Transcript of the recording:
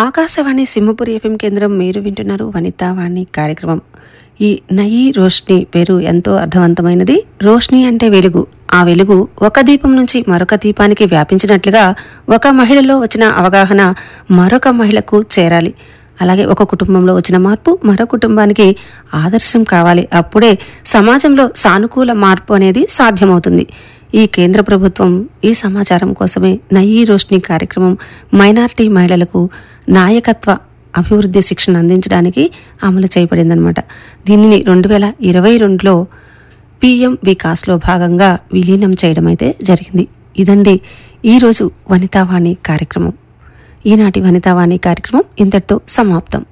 Akashvani Simhapuri FM కేంద్రం మీరు వింటున్నారు వనితావాణి కార్యక్రమం ఈ నయి రోష్ని పేరు ఎంతో అర్థవంతమైనది రోష్ని అంటే వెలుగు ఆ వెలుగు ఒక దీపం నుంచి మరొక దీపానికి వ్యాపించినట్లుగా ఒక మహిళలో వచ్చిన అవగాహన మరొక మహిళకు చేరాలి అలాగే ఒక కుటుంబంలో వచ్చిన మార్పు మరో కుటుంబానికి ఆదర్శం కావాలి అప్పుడే సమాజంలో సానుకూల మార్పు అనేది సాధ్యమవుతుంది ఈ కేంద్ర ప్రభుత్వం ఈ సమాచారం కోసమే నయీ రోష్ని కార్యక్రమం మైనారిటీ మహిళలకు నాయకత్వ అభివృద్ధి శిక్షణ అందించడానికి అమలు చేయబడిందనమాట దీనిని రెండు వేల ఇరవై రెండులో పిఎం వికాస్లో భాగంగా విలీనం చేయడం అయితే జరిగింది ఇదండి ఈరోజు వనితావాణి కార్యక్రమం ఈనాటి వనితావాణి కార్యక్రమం ఇంతటితో సమాప్తం